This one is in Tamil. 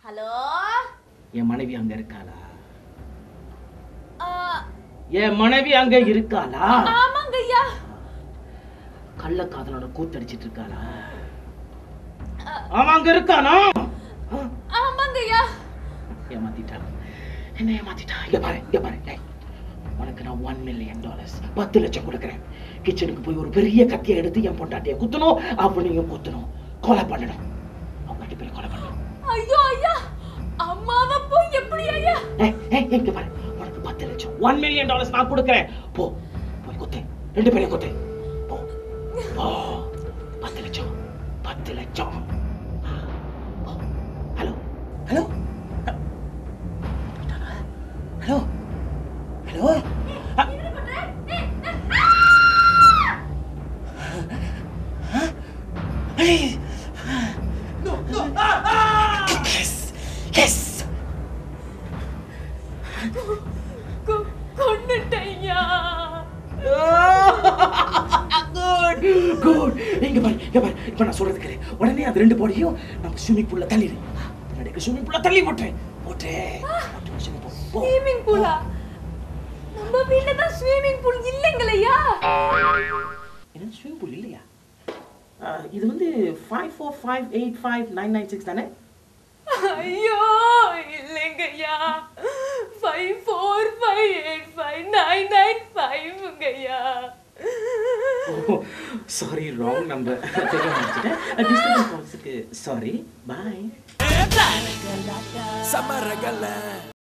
ஹலோ என் மனைவி அங்க இருக்காளா ஆ, என் மனைவி அங்க இருக்காளா ஆமாங்க ஐயா கள்ள காதலோட கூத்தடிச்சிட்டு இருக்காளா ஆ, அவன் அங்க இருக்கானா ஆ, ஆமாங்க ஐயா ஏமாத்திட்டான் என்ன ஏமாத்திட்டான் இங்க பாரு இங்க பாரு டேய், உனக்கு நான் ஒன் மில்லியன் டாலர்ஸ் பத்து லட்சம் கொடுக்குறேன் கிச்சனுக்கு போய் ஒரு பெரிய கத்தியை எடுத்து என் பொண்டாட்டியை குத்தணும் அவனையும் குத்தணும் கொலை பண்ணணும் அவங்க ரெண்டு பேரும் கொலை பண்ணணும் ஐயோ ஐயா அம்மாவை போய் எப்படி ஐயா ஏய், ஏய், இங்க பாரு உனக்கு பத்து லட்சம் ஒன் மில்லியன் டாலர்ஸ் நான் கொடுக்குறேன் போ போய் குத்து ரெண்டு பேரையும் குத்து போ போ பத்து லட்சம் பத்து லட்சம் போ. Hello hello hello hello yes yes கொ- கொன்னுட்டேன் ஐயா குட் குட் இங்க பாரு இங்க பாரு இப்ப நான் சொல்றது கேளு உடனே அந்த ரெண்டு பாடியும் நம்ம ஸ்விமிங் பூல்ல தள்ளிடு பின்னாடி ஸ்விமிங் பூல்ல தள்ளி போட்டுறேன் போட்டுறேன் போட்டு swimming pool. போ ஸ்விமிங் பூலா நம்ம வீட்ல தான் ஸ்விமிங் பூல் இல்லைங்களையா என்ன ஸ்விமிங் பூல் இல்லையா ஆ, இது வந்து five four five eight five nine nine six தானே ஐயோ இல்லைங்கய்யா five four five eight five nine nine ஃபைவ்ங்கய்யா சாரி ராங் நம்பர் தெரியாம டிஸ்டர்பன்ஸ் கால்ஸுக்கு சாரி பாய் Samaragala